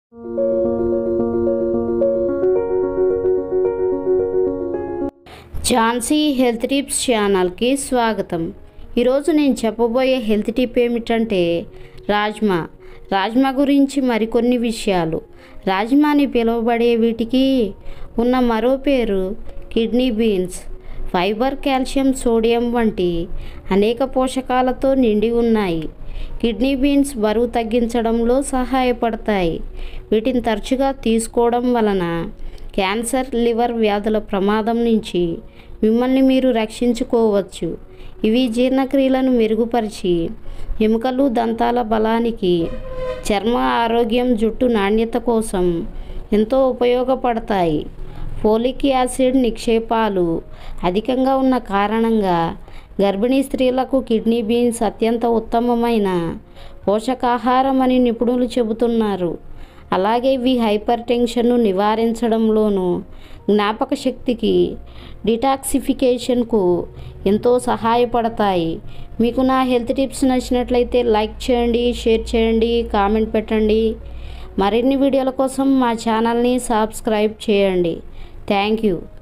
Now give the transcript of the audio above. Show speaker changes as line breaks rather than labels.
Jhansi health tips ఛానల్కి స్వాగతం ఈరోజు నేను చెప్పబోయే హెల్త్ టిప్ ఏమిటంటే రాజ్మా రాజ్మా గురించి మరికొన్ని విషయాలు రాజ్మా అని పిలువబడే వీటికి ఉన్న మరో పేరు kidney beans fibre calcium sodium వంటి అనేక పోషకాలతో నిండి ఉన్నాయి కిడ్నీ బీన్స్ బరువు తగ్గించడంలో సహాయపడతాయి వీటిని తరచుగా తీసుకోవడం వలన క్యాన్సర్ లివర్ వ్యాధుల ప్రమాదం నుంచి మిమ్మల్ని మీరు రక్షించుకోవచ్చు ఇవి జీర్ణక్రియలను మెరుగుపరిచి ఎముకలు దంతాల బలానికి చర్మ ఆరోగ్యం జుట్టు నాణ్యత కోసం ఎంతో ఉపయోగపడతాయి ఫోలిక్ యాసిడ్ నిక్షేపాలు అధికంగా ఉన్న కారణంగా గర్భిణీ స్త్రీలకు కిడ్నీ బీన్స్ అత్యంత ఉత్తమమైన పోషకాహారం అని నిపుణులు చెబుతున్నారు అలాగే ఇవి హైపర్ టెన్షన్ను నివారించడంలోనూ జ్ఞాపక శక్తికి డిటాక్సిఫికేషన్కు ఎంతో సహాయపడతాయి మీకు నా హెల్త్ టిప్స్ నచ్చినట్లయితే లైక్ చేయండి షేర్ చేయండి కామెంట్ పెట్టండి మరిన్ని వీడియోల కోసం మా ఛానల్ని సబ్స్క్రైబ్ చేయండి థ్యాంక్ యూ